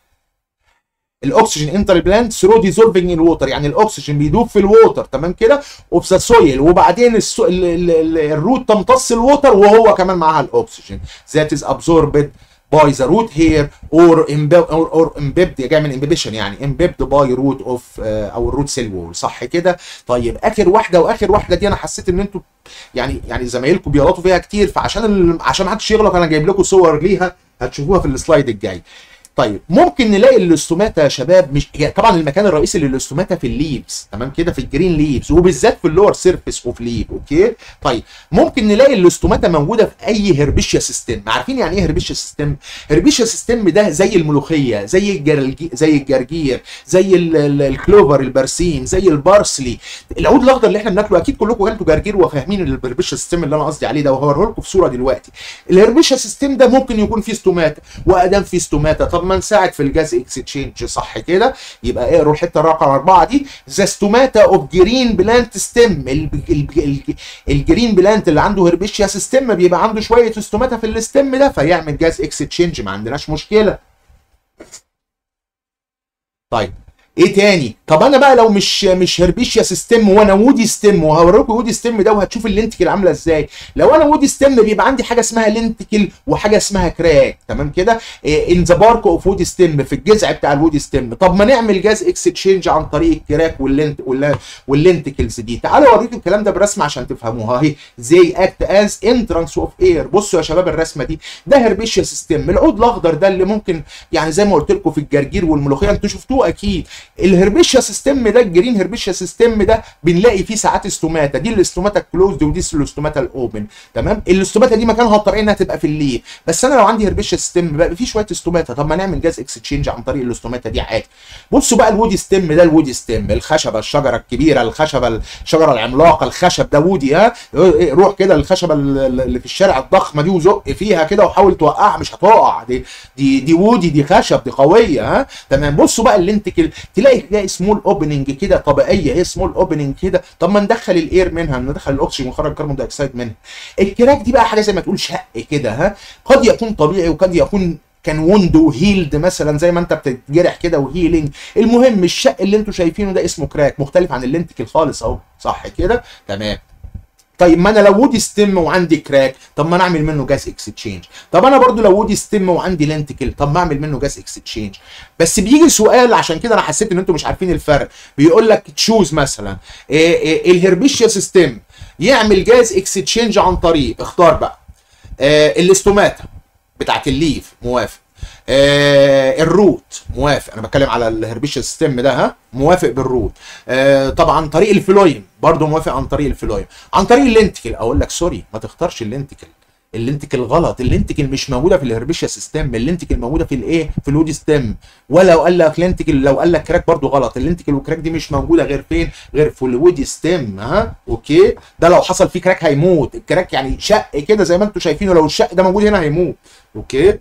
الاكسجين انتر بلانت ثرو ديزولفينج ان ووتر يعني الاكسجين بيدوب في الووتر تمام كده وفي ذا سويل وبعدين السو... ال... ال... ال... الروت تمتص الووتر وهو كمان معاها الاكسجين ذات از ابزوربد باي ذا روت هير اور اور امبيبد جاي من امبيبيشن يعني امبيبد باي روت اوف او الروت سيل وول صح كده طيب اخر واحده واخر واحده دي انا حسيت ان انتوا يعني يعني زمايلكم بيغلطوا فيها كتير فعشان ال... عشان ما حدش يغلط انا جايب لكم صور ليها هتشوفوها في السلايد الجاي طيب ممكن نلاقي الاستوماتا يا شباب مش هي طبعا المكان الرئيسي للاستوماتا في الليفز تمام كده في الجرين ليفز وبالذات في اللور سيرفيس اوف ليف اوكي طيب ممكن نلاقي الاستوماتا موجوده في اي هربيشيا سيستم عارفين يعني ايه هربيشيا سيستم هربيشيا سيستم ده زي الملوخيه زي الجرجي زي الجرجير زي الكلوفر البرسيم زي البارسلي العود الاخضر اللي احنا بناكله اكيد كلكم كلتوا جرجير وفاهمين الهربيشيا سيستم اللي انا قصدي عليه ده وهوريه لكم في صوره دلوقتي الهربيشيا سيستم ده ممكن يكون فيه استوماتا وادام فيه استوماتا طب ما نساعد في الجاز اكستشينج صح كده يبقى اقروا الحته رقم اربعه دي ذا ستوماتا اوف جرين بلانت ستيم الجرين بلانت اللي عنده هربيشيا ستيم بيبقى عنده شويه ستوماتا في الستيم ده فيعمل جاز اكستشينج ما عندناش مشكله طيب ايه تاني طب انا بقى لو مش مش هربيشيا ستيم وانا وودي ستيم وهوريكم وودي ستيم ده وهتشوف اللينتكل عامله ازاي لو انا وودي ستيم بيبقى عندي حاجه اسمها لينتكل وحاجه اسمها كراك تمام كده ان ذا بارك اوف وودي ستيم في الجذع بتاع الوودي ستيم طب ما نعمل جاز اكستشينج عن طريق الكراك واللينت واللينتكلز دي تعالوا اوريكم الكلام ده برسمه عشان تفهموها اهي زي اكت از انترانس اوف اير بصوا يا شباب الرسمه دي ده هربيشيا ستيم العود الاخضر ده اللي ممكن يعني زي ما قلت لكم في الجرجير والملوخيه انتوا شفتوه اكيد الهربيشيا سيستم ده الجرين هربيشيا سيستم ده بنلاقي فيه ساعات استوماتا دي الاستوماتا الكلوزد ودي الاستوماتا الاوبن تمام الاستوماتا دي مكانها الطبيعي انها تبقى في الليف بس انا لو عندي هربيشيا سيستم بقى فيه شويه استوماتا طب ما نعمل جاز اكستشينج عن طريق الاستوماتا دي عادي بصوا بقى الوودي ستيم ده الوودي ستيم الخشبه الشجره الكبيره الخشبه الشجره العملاقه الخشب ده وودي ها روح كده الخشبه اللي في الشارع الضخمه دي وزق فيها كده وحاول توقعها مش هتقع دي دي دي وودي دي خشب دي قويه ها تمام بصوا بقى اللينتكل تلاقي تلاقي سمول اوبننج كده طبيعيه هي سمول اوبننج كده طب ما ندخل الاير منها ندخل الاكسجين ونخرج الكربون دايوكسيد منها الكراك دي بقى حاجه زي ما تقول شق كده ها قد يكون طبيعي وقد يكون كان وندو هيلد مثلا زي ما انت بتتجرح كده وهيلينج المهم الشق اللي انتوا شايفينه ده اسمه كراك مختلف عن اللينتكل خالص اهو صح كده تمام طيب ما انا لو وودي ستيم وعندي كراك طب ما انا اعمل منه جاز اكستشينج طب انا برضو لو وودي ستيم وعندي لينتكل طب ما اعمل منه جاز اكستشينج بس بيجي سؤال عشان كده انا حسيت ان انتوا مش عارفين الفرق بيقول لك تشوز مثلا إيه إيه الهربيشيا سيستم يعمل جاز اكستشينج عن طريق اختار بقى إيه الاستوماتا بتاعت الليف موافق آه الروت موافق انا بتكلم على الهربيشيا سيستم ده ها موافق بالروت آه طبعا طريق الفلويم برضه موافق عن طريق الفلويم عن طريق اللينتكل اقول لك سوري ما تختارش اللينتكل اللينتكل غلط اللينتكل مش موجوده في الهربيشيا سيستم اللينتكل موجوده في الايه في الودي ستيم ولو قال لك لينتكل لو قال لك كراك برضو غلط اللينتكل والكراك دي مش موجوده غير فين غير في الودي ستيم ها اوكي ده لو حصل فيه كراك هيموت الكراك يعني شق كده زي ما انتم شايفينه لو الشق ده موجود هنا هيموت اوكي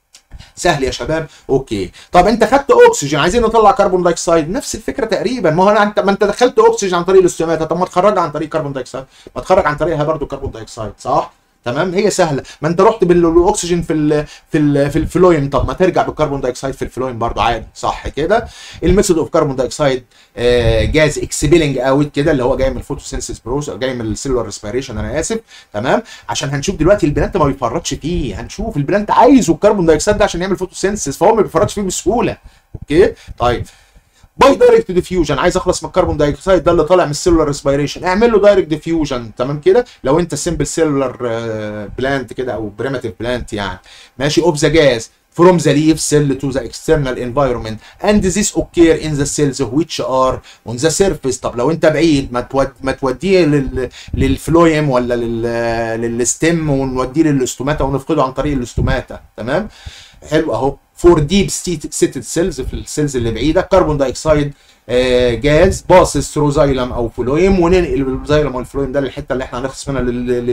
سهل يا شباب اوكي طب انت خدت اكسجين عايزين نطلع كربون دايوكسيد نفس الفكره تقريبا ما هو انا انت ما انت دخلت اكسجين عن طريق الاستوماتا طب ما تخرجها عن طريق كربون دايوكسيد ما تخرج عن طريقها برضو كربون دايوكسيد صح تمام هي سهله ما انت رحت بالاكسجين في ال في ال في الفلويم طب ما ترجع بالكربون دايوكسيد في الفلويم برضو عادي صح كده الميثود اوف كربون دايوكسيد جاز اكسبيلنج اوت كده اللي هو جاي من الفوتوسينثيس بروس جاي من السيلولار ريسبيريشن انا اسف تمام عشان هنشوف دلوقتي البلانت ما بيفرطش فيه هنشوف البلانت عايزه الكربون دايوكسيد ده عشان يعمل فوتوسينثيس فهو ما بيفرطش فيه بسهوله اوكي طيب باي دايركت ديفيوجن عايز اخلص من الكربون دايوكسيد ده اللي طالع من السيلولار ريسبيريشن اعمل له دايركت ديفيوجن تمام كده لو انت سمبل سيلولار بلانت كده او بريماتيف بلانت يعني ماشي اوف ذا جاز from the leaf cell to the external environment and this occur in the cells which are on the surface طب لو انت بعيد ما تود ما توديه لل للفلويم ولا لل للستم ونوديه للاستوماتا ونفقده عن طريق الاستوماتا تمام حلو اهو فور ديب سيتد سيلز في السيلز اللي بعيده كربون دايوكسيد جاز باصص ثرو زايلم او فلويم وننقل الزايلم والفلويم ده للحته اللي احنا هنخلص منها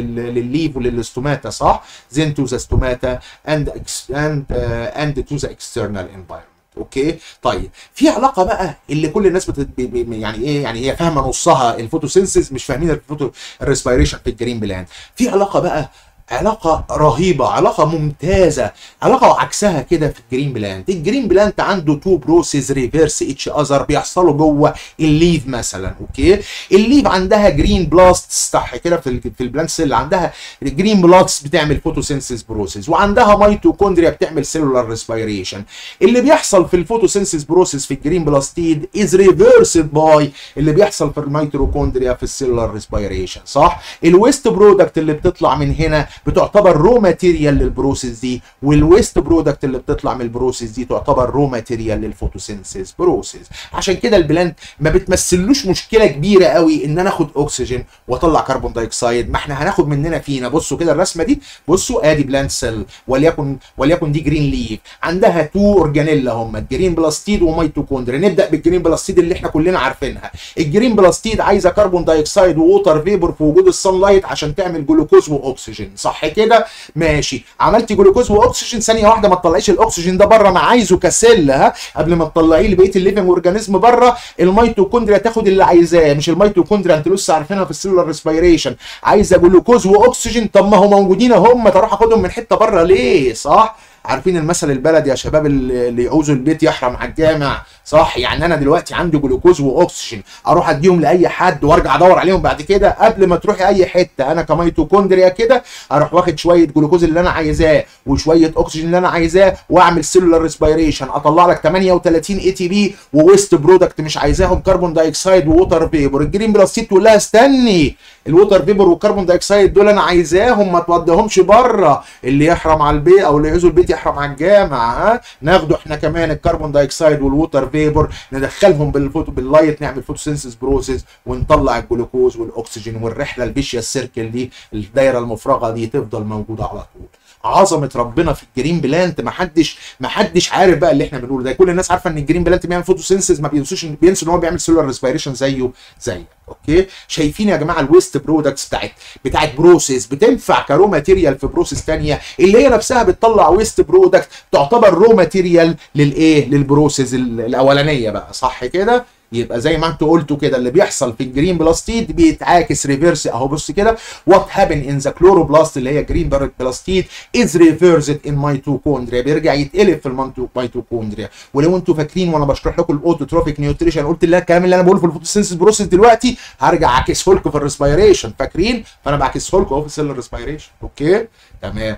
للليف وللاستوماتا صح زين تو ذا ستوماتا اند اند اند تو ذا اكسترنال انفايرمنت اوكي طيب في علاقه بقى اللي كل الناس بتت... يعني ايه يعني هي فاهمه نصها الفوتوسينثيز مش فاهمين الفوتو الريسبيريشن في الجرين بلان في علاقه بقى علاقة رهيبة علاقة ممتازة علاقة عكسها كده في الجرين بلانت الجرين بلانت عنده تو بروسيس ريفيرس اتش اذر بيحصلوا جوه الليف مثلا اوكي الليف عندها جرين بلاست صح كده في في البلانت سيل عندها جرين بلاست بتعمل فوتوسينثيس بروسيس وعندها ميتوكوندريا بتعمل سيلولار ريسبيريشن اللي بيحصل في الفوتوسينثيس بروسيس في الجرين بلاستيد از ريفيرسد باي اللي بيحصل في الميتوكوندريا في السيلولار ريسبيريشن صح الويست برودكت اللي بتطلع من هنا بتعتبر رو ماتيريال للبروسيس دي والويست برودكت اللي بتطلع من البروسيس دي تعتبر رو ماتيريال للفوتوسينثيس بروسيس عشان كده البلانت ما بتمثلوش مشكله كبيره قوي ان انا اخد اكسجين واطلع كربون دايوكسيد ما احنا هناخد مننا فينا بصوا كده الرسمه دي بصوا ادي بلانت سيل وليكن وليكن دي جرين ليف عندها تو اورجانيلا هم الجرين بلاستيد وميتوكوندريا نبدا بالجرين بلاستيد اللي احنا كلنا عارفينها الجرين بلاستيد عايزه كربون دايوكسيد ووتر فيبر في وجود الصن لايت عشان تعمل جلوكوز واكسجين صح كده ماشي عملت جلوكوز واكسجين ثانيه واحده ما تطلعيش الاكسجين ده بره انا عايزه كسل ها قبل ما تطلعيه لبقيه الليفنج اورجانيزم بره الميتوكوندريا تاخد اللي عايزاه مش الميتوكوندريا انت لسه عارفينها في السيلولار ريسبيريشن عايزه جلوكوز واكسجين طب ما هم موجودين هم تروح اخدهم من حته بره ليه صح عارفين المثل البلدي يا شباب اللي يعوزوا البيت يحرم على الجامع صح يعني انا دلوقتي عندي جلوكوز واكسجين اروح اديهم لاي حد وارجع ادور عليهم بعد كده قبل ما تروحي اي حته انا كميتوكوندريا كده اروح واخد شويه جلوكوز اللي انا عايزاه وشويه اكسجين اللي انا عايزاه واعمل سيلولار ريسبيريشن اطلع لك 38 اي تي بي وويست برودكت مش عايزاهم كربون دايوكسيد ووتر فيبر الجرين بلاستيد تقول لها استني الووتر فيبر والكربون دايوكسيد دول انا عايزاهم ما توديهمش بره اللي يحرم على البيت او اللي يعوزوا البيت يحرم على الجامع ها ناخده احنا كمان الكربون دايوكسيد والووتر فيبر ندخلهم بالفوتو باللايت نعمل فوتوسينثيس بروسيس ونطلع الجلوكوز والاكسجين والرحله البيشيا السيركل دي الدايره المفرغه دي تفضل موجوده على طول عظمه ربنا في الجرين بلانت ما حدش ما حدش عارف بقى اللي احنا بنقوله ده كل الناس عارفه ان الجرين بلانت بيعمل فوتوسينثيز ما بينسوش بينسوا ان هو بيعمل سيلولار ريسبيريشن زيه زيك اوكي شايفين يا جماعه الويست برودكتس بتاعت بتاعت بروسيس بتنفع كرو ماتيريال في بروسيس ثانيه اللي هي نفسها بتطلع ويست برودكت تعتبر رو ماتيريال للايه للبروسيس الاولانيه بقى صح كده يبقى زي ما انتوا قلتوا كده اللي بيحصل في الجرين بلاستيد بيتعاكس ريفيرس اهو بص كده وات هابن ان ذا كلوروبلاست اللي هي جرين بلاستيد از ريفيرسد ان ميتوكوندريا بيرجع يتقلب في الميتوكوندريا ولو انتوا فاكرين وانا بشرح لكم الاوتوتروفيك نيوتريشن قلت لك الكلام اللي انا بقوله في الفوتوسينثيس بروسيس دلوقتي هرجع اعكسه لكم في الريسبيريشن فاكرين فانا بعكسه لكم اهو في السيل ريسبيريشن اوكي تمام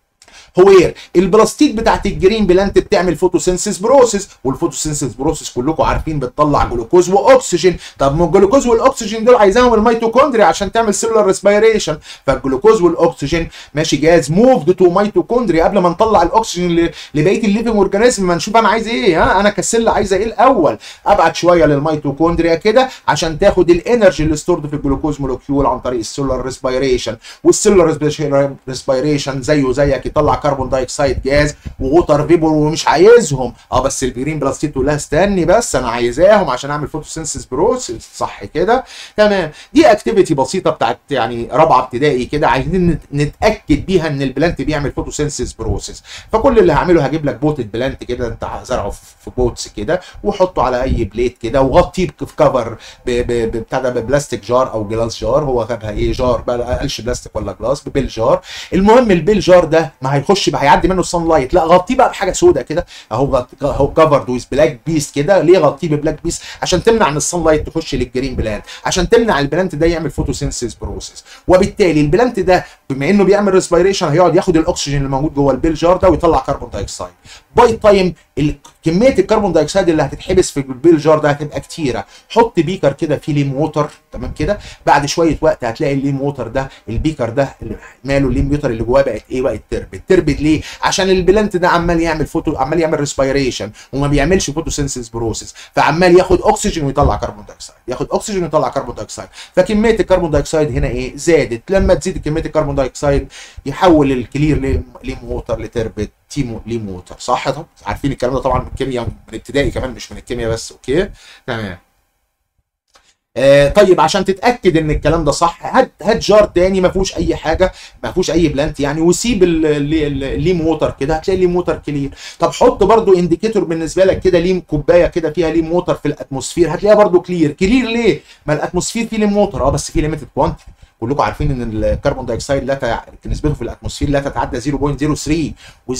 هوير البلاستيك بتاعت الجرين بلانت بتعمل فوتوسينثيس بروسيس والفوتوسينثيس بروسيس كلكم عارفين بتطلع جلوكوز واكسجين طب ما الجلوكوز والاكسجين دول عايزاهم الميتوكوندريا عشان تعمل سيلولار ريسبيريشن فالجلوكوز والاكسجين ماشي جاز موفد تو ميتوكوندريا قبل ما نطلع الاكسجين لبقيه الليفنج اورجانيزم ما نشوف انا عايز ايه ها انا كسل عايزه ايه الاول ابعت شويه للميتوكوندريا كده عشان تاخد الانرجي اللي ستورد في الجلوكوز مولكيول عن طريق السيلولار ريسبيريشن والسيلولار ريسبيريشن زيه زيك يطلع كربون دايوكسيد جاز ووتر فيبور ومش عايزهم اه بس الجرين بلاستيد تقول لها استني بس انا عايزاهم عشان اعمل فوتوسينثيس بروسيس صح كده تمام دي اكتيفيتي بسيطه بتاعت يعني رابعه ابتدائي كده عايزين نت- نتاكد بيها ان البلانت بيعمل فوتوسينثيس بروسيس فكل اللي هعمله هجيب لك بوتد بلانت كده انت زرعه في بوتس كده وحطه على اي بليت كده وغطيه في كفر ب- ب- ب- بتاع ده ببلاستيك جار او جلاس جار هو خدها ايه جار بقى ما قالش بلاستيك ولا جلاس ببيل جار المهم البيل جار ده ما هيخش بقى هيعدي منه الصن لايت لا غطيه بقى بحاجه سوداء كده اهو غط- اهو كفرد ويز بلاك بيس كده ليه غطيه ببلاك بيس عشان تمنع ان الصن لايت تخش للجرين بلانت عشان تمنع البلانت ده يعمل فوتوسينثيس بروسيس وبالتالي البلانت ده بما انه بيعمل ريسبيريشن هيقعد ياخد الاكسجين اللي موجود جوه البيل جار ده ويطلع كربون دايوكسيد باي تايم ال- كميه الكربون دايوكسيد اللي هتتحبس في البيل جار ده هتبقى كتيره حط بيكر كده فيه ليم ووتر تمام كده بعد شويه وقت هتلاقي الليم ووتر ده البيكر ده اللي ماله الليم ووتر اللي جواه بقت ايه بقت تربت تربت ليه عشان البلانت ده عمال يعمل فوتو عمال يعمل ريسبيريشن وما بيعملش فوتوسينثيس بروسيس فعمال ياخد اكسجين ويطلع كربون دايوكسيد ياخد اكسجين ويطلع كربون دايوكسيد فكميه الكربون دايوكسيد هنا ايه زادت لما تزيد كميه الكربون دايوكسيد يحول الكلير ليم ليم ووتر لتربت تيمو ليم ووتر صح طب عارفين الكلام ده طبعا من الكيمياء من ابتدائي كمان مش من الكيمياء بس اوكي تمام آه طيب عشان تتاكد ان الكلام ده صح هات هات جار تاني ما فيهوش اي حاجه ما فيهوش اي بلانت يعني وسيب ال- ال- ال- الليم ووتر كده هتلاقي الليم ووتر كلير طب حط برضو انديكيتور بالنسبه لك كده ليم كوبايه كده فيها ليم ووتر في الاتموسفير هتلاقيها برضو كلير كلير ليه ما الاتموسفير فيه ليم ووتر اه بس فيه ليميتد كوانتيتي كلكم عارفين ان الكربون دايوكسيد لا تع... نسبته في الاتموسفير لا تتعدى 0.03 و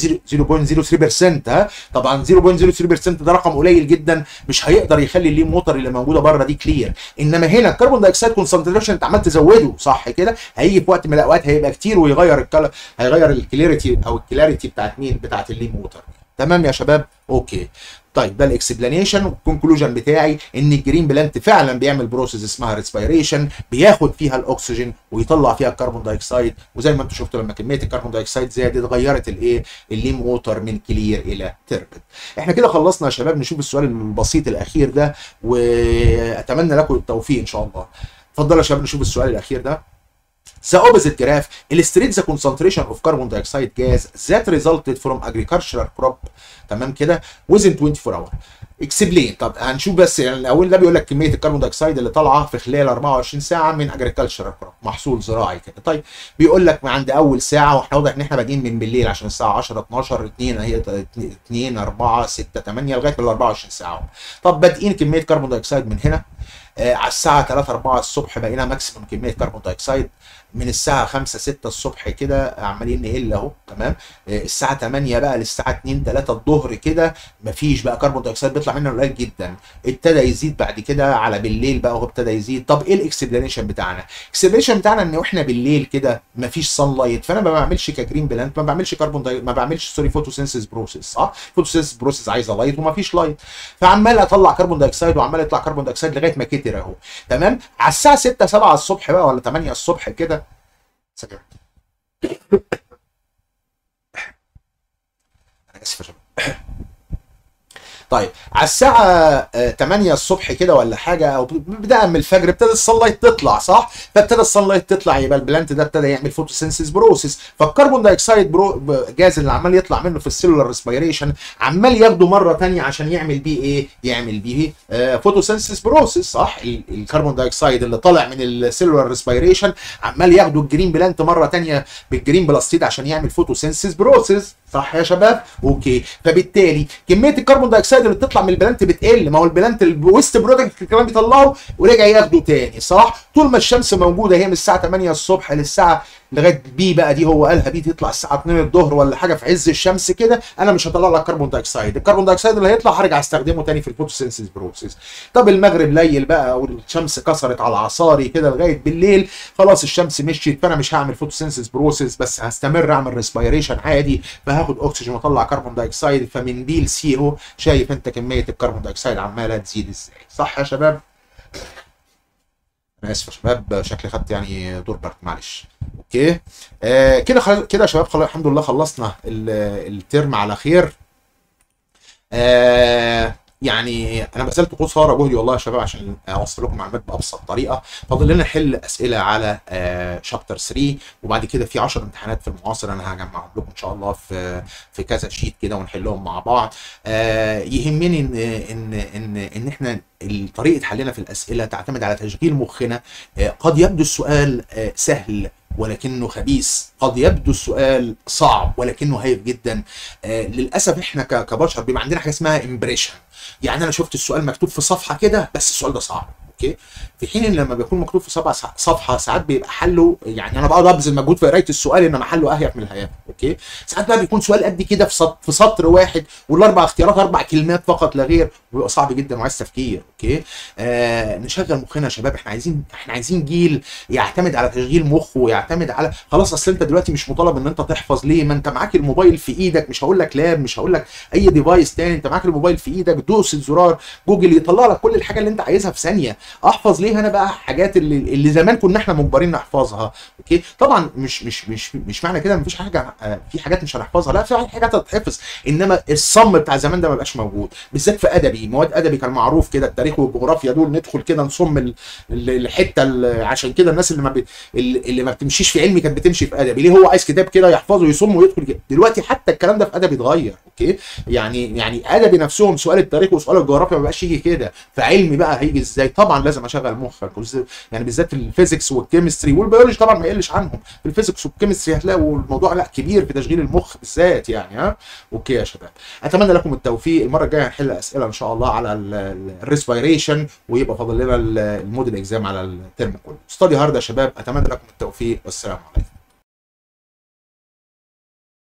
0.03% ها طبعا 0.03% ده رقم قليل جدا مش هيقدر يخلي الليم ووتر اللي موجوده بره دي كلير انما هنا الكربون دايوكسيد كونسنتريشن انت عمال تزوده صح كده هيجي في وقت من الاوقات هيبقى كتير ويغير الكل... هيغير الكليريتي او الكلاريتي بتاعت مين بتاعت الليم ووتر تمام يا شباب اوكي طيب ده الاكسبلانيشن والكونكلوجن بتاعي ان الجرين بلانت فعلا بيعمل بروسيس اسمها ريسبيريشن بياخد فيها الاكسجين ويطلع فيها الكربون دايوكسيد وزي ما انتم شفتوا لما كميه الكربون دايوكسيد زادت غيرت الايه الليم ووتر من كلير الى تربد احنا كده خلصنا يا شباب نشوف السؤال البسيط الاخير ده واتمنى لكم التوفيق ان شاء الله اتفضلوا يا شباب نشوف السؤال الاخير ده The opposite graph illustrates the concentration of carbon dioxide gas that resulted from agricultural crop تمام كده within 24 hour. اكسبلين طب هنشوف بس يعني الاول ده بيقول لك كميه الكربون دايوكسيد اللي طالعه في خلال 24 ساعه من اجريكلتشرال كروب محصول زراعي كده طيب بيقول لك عند اول ساعه واحنا واضح ان احنا بادئين من بالليل عشان الساعه 10 12 2 اهي 2 4 6 8 لغايه بال 24 ساعه طب بادئين كميه كربون دايوكسيد من هنا آه على الساعه 3 4 الصبح بقينا ماكسيموم كميه كربون دايوكسيد من الساعه 5 6 الصبح كده عمالين نقل اهو تمام آه الساعه 8 بقى للساعه 2 3 الظهر كده مفيش بقى كربون دايوكسيد بيطلع منه قليل جدا ابتدى يزيد بعد كده على بالليل بقى هو ابتدى يزيد طب ايه الاكسبلانيشن بتاعنا الاكسبلانيشن بتاعنا ان احنا بالليل كده مفيش صن لايت فانا ما بعملش كجرين بلانت ما بعملش كربون داي... ما بعملش سوري فوتوسينثيس بروسيس صح فوتوسينثيس بروسيس عايزه لايت ومفيش لايت فعمال اطلع كربون دايوكسيد وعمال يطلع كربون دايوكسيد لغايه ما كتر اهو تمام على الساعه 6 7 الصبح بقى ولا 8 الصبح كده ثانية. انا اسف يا شباب طيب على الساعة آه، 8 الصبح كده ولا حاجة أو بداية من الفجر ابتدى الصلايت تطلع صح؟ فابتدى الصلايت تطلع يبقى البلانت ده ابتدى يعمل فوتوسينثيس بروسيس فالكربون دايوكسيد برو جاز اللي عمال يطلع منه في السيلولار ريسبيريشن عمال ياخده مرة تانية عشان يعمل بيه إيه؟ يعمل بيه آه فوتوسينثيس بروسيس صح؟ ال- الكربون دايوكسيد اللي طالع من السيلولار ريسبيريشن عمال ياخده الجرين بلانت مرة تانية بالجرين بلاستيد عشان يعمل فوتوسينثيس بروسيس صح يا شباب؟ اوكي فبالتالي كميه الكربون دايوكسيد اللي بتطلع من البلانت بتقل ما هو البلانت الويست برودكت كمان بيطلعه ورجع ياخده تاني صح؟ طول ما الشمس موجوده هي من الساعه 8 الصبح للساعه لغايه بي بقى دي هو قالها بي تطلع الساعه 2 الظهر ولا حاجه في عز الشمس كده انا مش هطلع لك كربون دايوكسيد الكربون دايوكسيد اللي هيطلع هرجع استخدمه تاني في الفوتوسينثيس بروسيس طب المغرب ليل بقى والشمس كسرت على عصاري كده لغايه بالليل خلاص الشمس مشيت فانا مش هعمل فوتوسينثيس بروسيس بس هستمر اعمل ريسبيريشن عادي فهاخد اكسجين واطلع كربون دايوكسيد فمن بي لسي اهو شايف انت كميه الكربون دايوكسيد عماله تزيد ازاي صح يا شباب انا اسف يا شباب شكلي خدت يعني دور برد معلش اوكي آه كده خل... كده يا شباب خل... الحمد لله خلصنا ال... الترم على خير آه يعني انا بذلت قصارى جهدي والله يا شباب عشان اوصل لكم معلومات بابسط طريقه فاضل لنا نحل اسئله على شابتر 3 وبعد كده في 10 امتحانات في المعاصر انا هجمعهم لكم ان شاء الله في في كذا شيت كده ونحلهم مع بعض آه، يهمني ان ان ان ان احنا طريقه حلنا في الاسئله تعتمد على تشغيل مخنا آه، قد يبدو السؤال آه، سهل ولكنه خبيث قد يبدو السؤال صعب ولكنه هايف جدا آه للاسف احنا ك- كبشر بيبقى عندنا حاجه اسمها امبريشن يعني انا شفت السؤال مكتوب في صفحه كده بس السؤال ده صعب اوكي في حين ان لما بيكون مكتوب في صفحه صفحه ساعات بيبقى حله يعني انا بقعد ابذل مجهود في قرايه السؤال انما حله اهيف من الهيافه اوكي ساعات بقى بيكون سؤال قد كده في سطر في سطر واحد والاربع اختيارات اربع كلمات فقط لا غير وبيبقى صعب جدا وعايز تفكير اوكي آه نشغل مخنا يا شباب احنا عايزين احنا عايزين جيل يعتمد على تشغيل مخ ويعتمد على خلاص اصل انت دلوقتي مش مطالب ان انت تحفظ ليه ما انت معاك الموبايل في ايدك مش هقول لك لاب مش هقول لك اي ديفايس تاني انت معاك الموبايل في ايدك دوس الزرار جوجل يطلع لك كل الحاجه اللي انت عايزها في ثانيه احفظ ليه انا بقى حاجات اللي, اللي زمان كنا احنا مجبرين نحفظها اوكي طبعا مش مش مش مش معنى كده مفيش حاجه آه، في حاجات مش هنحفظها لا في حاجات هتتحفظ انما الصم بتاع زمان ده ما بقاش موجود بالذات في ادبي مواد ادبي كان معروف كده التاريخ والجغرافيا دول ندخل كده نصم ال- ال- الحته ال- عشان كده الناس اللي ما بي اللي اللي ما بتمشيش في علمي كانت بتمشي في ادبي ليه هو عايز كتاب كده يحفظه يصم ويدخل كده دلوقتي حتى الكلام ده في ادبي اتغير اوكي يعني يعني ادبي نفسهم سؤال التاريخ وسؤال الجغرافيا ما بقاش يجي كده فعلمي بقى هيجي ازاي طبعا لازم اشغل مخك وز- يعني بالذات الفيزيكس والكيمستري والبيولوجي طبعا ما يقلش عنهم في الفيزيكس والكيمستري هتلاقوا الموضوع لا كبير في تشغيل المخ بالذات يعني ها اوكي يا شباب اتمنى لكم التوفيق المره الجايه هنحل اسئله ان شاء الله على الريسبيريشن ويبقى فاضل لنا ال- الموديل اكزام على الترم كله استوديو هارد يا شباب اتمنى لكم التوفيق والسلام عليكم